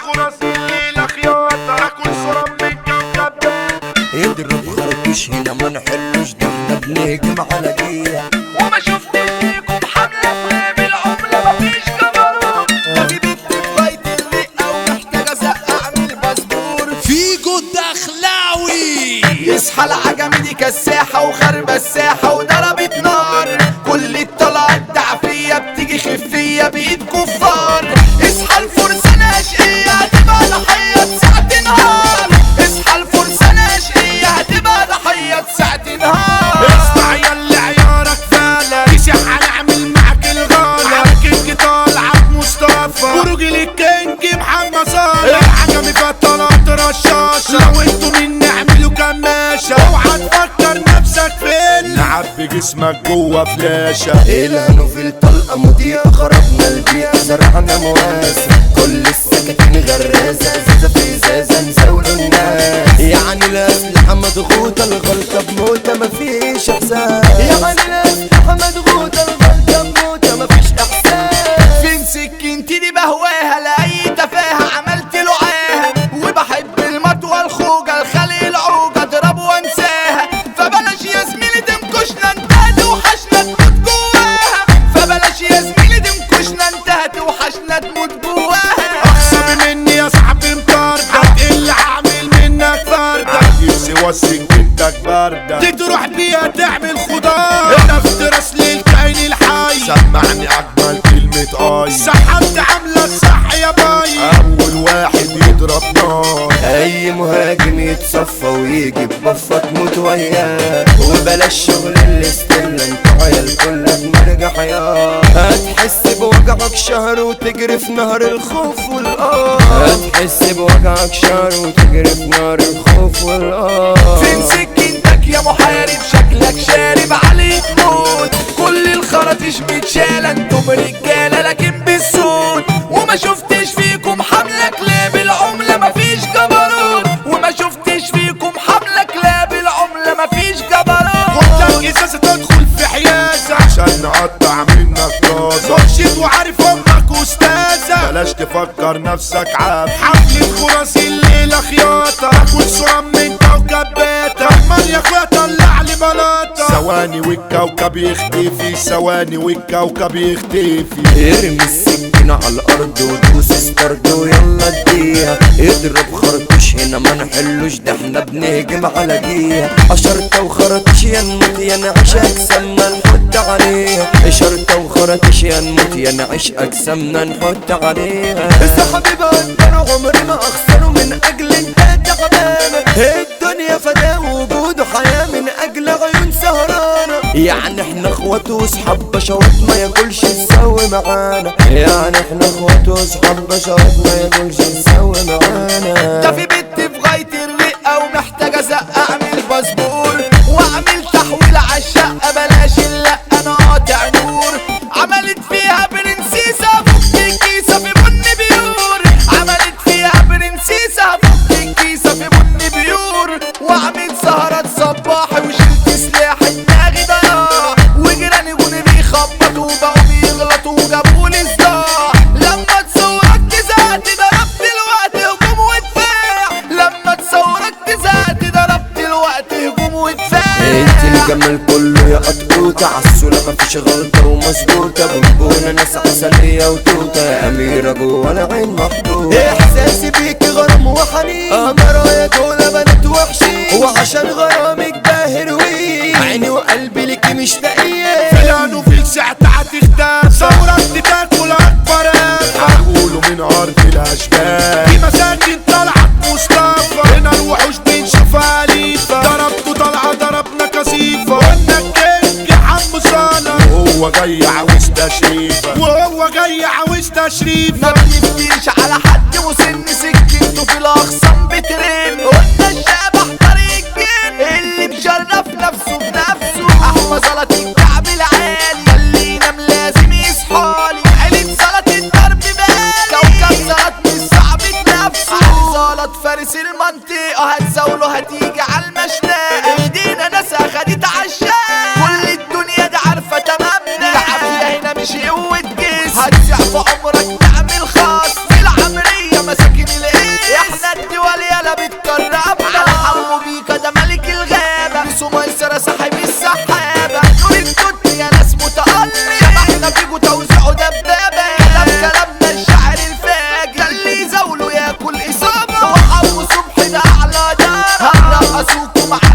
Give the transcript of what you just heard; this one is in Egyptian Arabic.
خراسي الليلة خياطة تاكل صورة من كوكب اضرب خرطوش هنا ما نحلوش ده احنا بنهجم على جيه وما شفتش فيكم حملة في غياب العملة مفيش جبروت ده في بنت في غاية الرقة ومحتاجة زق اعمل باسبور فيجو الدخلاوي يصحى العجمي دي كساحة وخربة الساحة وضربت نار كل الطلعات تعفية بتيجي خفية بإيد كفار اصحى الفرسان أشقية هتبقى ضحية ساعة نهار اصحى الفرسان أشقية هتبقى ضحية ساعة نهار اسمع يلا عيارك فالة تسح هنعمل معاك الغالة على كينج طالعة مصطفى وراجل الكينج محمد صالح عجمي بطلات رشاشة لو انتوا مني اعملوا كماشة اوعى تفكر نفسك فين نعبي جسمك جوه فلاشة الهنو في الطلقة مضيئة خربنا البيئة زرعنا مواسم كل السكاكين غرازة ازازة في ازازة نزاولوا الناس يعني الأسلحة مضغوطة الغلطة بموتة مفيش إحساس يعني الأسلحة مضغوطة الغلطة بموتة مفيش إحساس فين سكينتي دي بهواها لأي تفاهة عملت له عاهة وبحب المطوة الخوجة الخلي العوجة اضرب وانساها فبلاش يا زميلي تنكشنا انتهت وحشنا تموت جواها فبلاش يا زميلي تنكشنا انتهت وحشنا تموت جواها اخصم مني يا صاحبي مطاردة اللي هعمل منك فردة نفسي وسك بنتك باردة دي تروح بيها تعمل خضار انا افترس للكائن الحي سمعني اجمل كلمة اي سحبت عاملة الصح يا باي اول واحد يضرب نار اي مهاجم يتصفى ويجي ببفة تموت وياه وبلاش شغل الاستيلا انت عيال كلها بنرجع حياة هتحس بوجعك شهر وتجري في نهر الخوف والقار هتحس بوجعك شهر وتجري في نهر الخوف والقار فين سكينتك يا محارب شكلك شارب عليك موت كل الخراطيش متشالة انتم رجالة لكن بالصوت وما شفتش فيكم حملة كلاب العملة مفيش جبروت وما شفتش فيكم حملة كلاب العملة مفيش جبروت خدك ازازة تدخل في حيازة عشان نقطع منك طازة مرشد وعارف امك استاذة بلاش تفكر نفسك عاب حفلة خراسي الليلة خياطة تاكل صرام من كوكب باتا كمان يا اخويا طلع لي بلاطة ثواني والكوكب يختفي ثواني والكوكب يختفي ارمي السكينة على الأرض ودوس ستارت ويلا اديها اضرب خرطوش هنا ما نحلوش ده احنا بنهجم على جيها شرطة وخرطوش يا نموت يا نعيش أجسامنا نحط عليها شرطة وخرطوش يا نموت يا نعيش أجسامنا نحط عليها صاحبي بقدر عمري ما أخسره من أجل انت تعبانة الدنيا فدا وجوده حياة من أجل عيون سهرانة يعني احنا اخوات وصحاب بشوات ما ياكلش يسوي معانا يعني احنا اخوات وصحاب بشوات ما ياكلش يسوي معانا ده في بنت في غاية الرقة ومحتاجة زق اعمل باسبور واعمل تحويل عالشقة بلاش اللقة انا قاطع نور عملت فيها برنسيسة فوق الكيسة في بن بيور عملت فيها برنسيسة فوق الكيسة في بن بيور واعمل سهرات صباحي وشلت سلاحي دماغي ضياع وجيراني جوني بيخبطوا وبقوا بيغلطوا وجابولي صداع لما تصورك تزعت ضربت الوقت هجوم ودفاع لما تصورك تزعت ضربت الوقت هجوم ودفاع انت الجمال كله يا قطوطة عالسولة مفيش غلطة ومظبوطة بنبونة ناس عسلية وتوتة يا أميرة جوه العين محطوطة إحساسي بيكي غرام وحنين أمرا يا دول بنات وحشين وعشان غرامك ده هيروين عيني وقلبي ليكي مشتاقين فلان وفي ساعة هتختار ثورة تاكل اكبر هقولوا من ارض الاشبال في مساكن طلعت مصطفى هنا الوحوش بنشوف اليفة ضربته طلعة ضربنا كثيفة قلنا الكينج حمو صالح وهو جاي عاوز تشريفة وهو جاي عاوز تشريفة ما بنفتيش على حد وسن سكته في الاخصام بترن قلنا الشبح طريق الجن اللي بشرف نفسه بنفسه احمى زلط الكعب العالي اللي ينام لازم يصحالي عيلة زلط الضرب بالي كوكب زلط مش صعب نفسه زلط فارس المنطقة هتزاوله هتيجي على المشنقة ايدينا ناس اخدت عالشاق كل الدنيا دي عارفة تمامنا العافية هنا مش قوة جسم هتزع في عمرك تعمل خاص في العمرية مساكن هنرقصوكم على